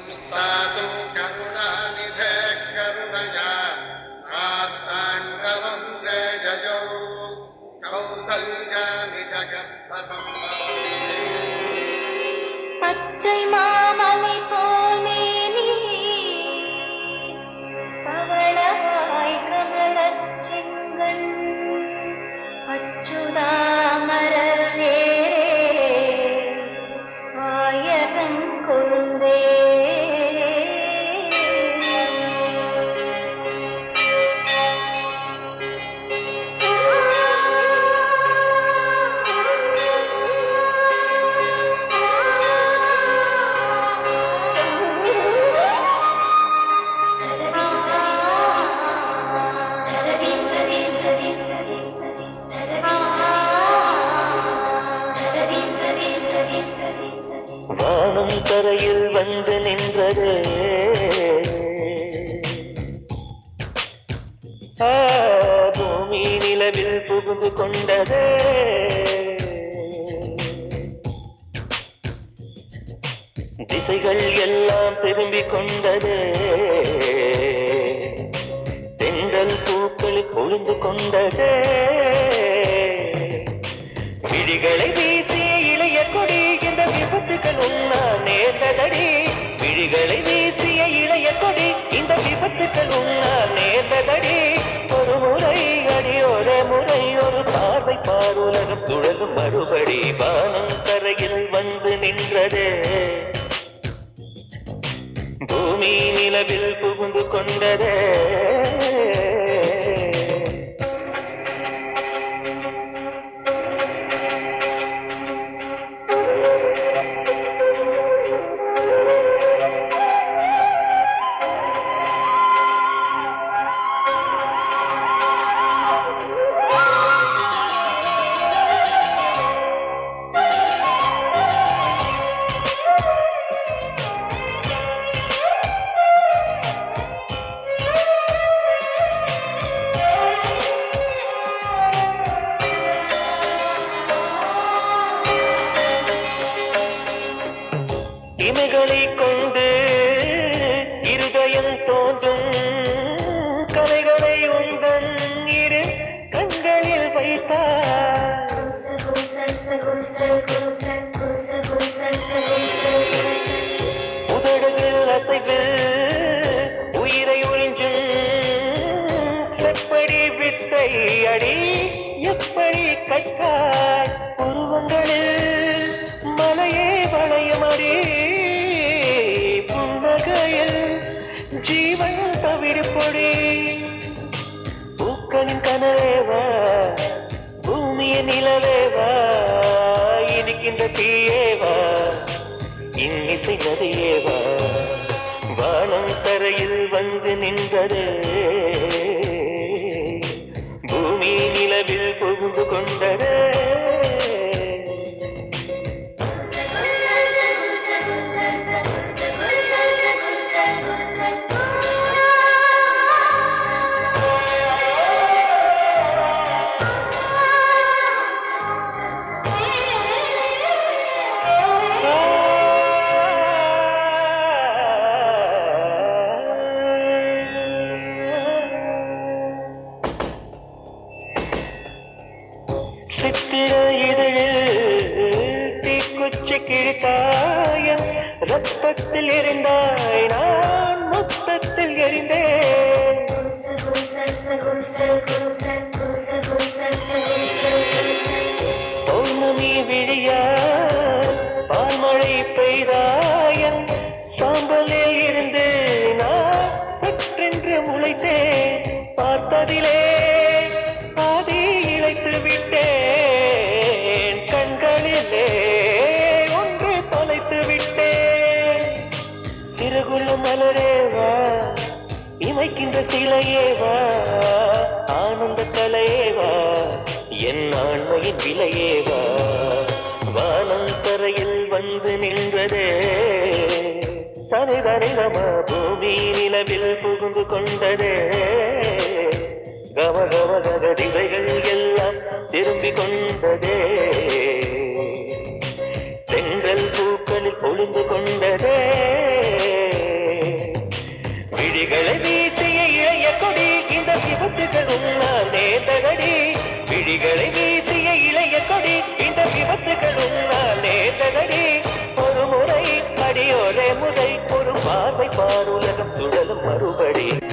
संस्थातु करुणानिधे करुणया आत्ताण्डवं जयजौ कौसल्यानि பச்சை மாமலை போல் மேனி பவளவாய் கமலச் செங்கண் அச்சுதாமரர் ஏரே ஆயகம் கொழுந்தே வானம் தரையில் வந்து நின்றது ஆ, பூமி நிலவில் புகுந்து கொண்டது திசைகள் எல்லாம் திரும்பிக் கொண்டது தென்றல் பூக்கள் கொழுந்து கொண்டது விழிகளை வீசிய இளைய கொடி இந்த விபத்துகள் உண்ணா நேர்ந்ததடி விழிகளை வீசிய இளைய கொடி இந்த விபத்துகள் உண்ணா நேர்ந்ததடி ஒரு முறை அடி ஒரு முறை ஒரு பார்வை பாருலகம் சுழலும் மறுபடி வானம் கரையில் வந்து நின்றது பூமி நிலவில் புகுந்து கொண்டதே இமைகளை கொண்டு இருதயம் தோன்றும் கலைகளை உந்தன் இரு கண்களில் வைத்தார் உதடுகள் அசைவு உயிரை ஒழிஞ்சும் செப்படி வித்தை அடி எப்படி கட்டாய் உருவங்களில் மலையே வளையமடி புன்னகையில் ஜீவன் தவிடுபொடி பூக்களின் கனவேவா பூமியின் நிலவேவா இனிக்கின்ற தீயேவா இன்னிசை நதியேவா வானம் தரையில் வந்து நின்றது பூமி நிலவில் புகுந்து கொண்டது சித்திர இதழில் தீக்குச்சி கிழித்தாயம் ரத்தத்தில் எரிந்தாய் நான் மொத்தத்தில் எரிந்தேன் பௌர்ணமி விழியா பால்மழை பெய்தாயன் சாம்பலில் இருந்து நான் சற்றென்று முளைத்தேன் பார்த்ததிலே பாதி இழைத்து விட்டேன் கண்களிலே ஒன்று தொலைத்து விட்டேன் சிறுகுள்ள மலரேவா இமைக்கின்ற சிலையேவா ஆனந்த கலையேவா என் ஆண்மையின் விலையேவா வானம் தரையில் வந்து நின்றதே சரிதரிகம பூமி நிலவில் புகுந்து கொண்டதே கம கம கதிரைகள் எல்லாம் திரும்பிக் கொண்டதே தென்றல் பூக்களில் ஒளிந்து கொண்டதே விபத்துகள் உன்னால் நேர்ந்ததடி விழிகளை வீசிய இளைய கொடி இந்த விபத்துகள் உன்னால் நேர்ந்ததடி ஒரு முறை அடியோரே முறை ஒரு பார்வை பாருலகம் சுழலும் மறுபடி